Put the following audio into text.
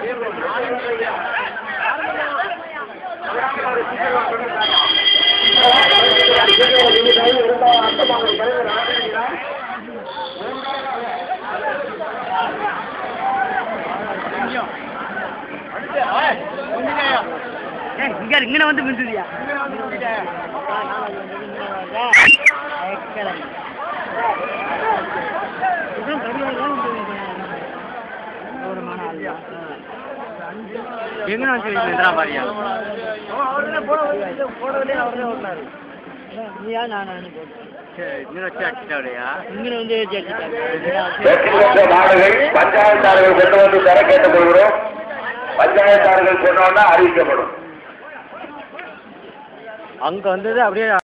இங்க இங்கன வந்து மிஞ்சுதியா எங்க வந்து இந்திரா பாரியா நீயா நான் இங்கே வச்சு அடிச்சிட்டாவிடையா இங்கே வந்து வச்சு வெற்றி பெற்ற மாடுகள் பஞ்சாயத்தாளர்கள் கொண்டு வந்து தர கேட்டுக்கொள்கிறோம் பஞ்சாயத்தாளர்கள் சொன்னோன்னா அறிவிக்கப்படும் அங்க வந்தது அப்படியே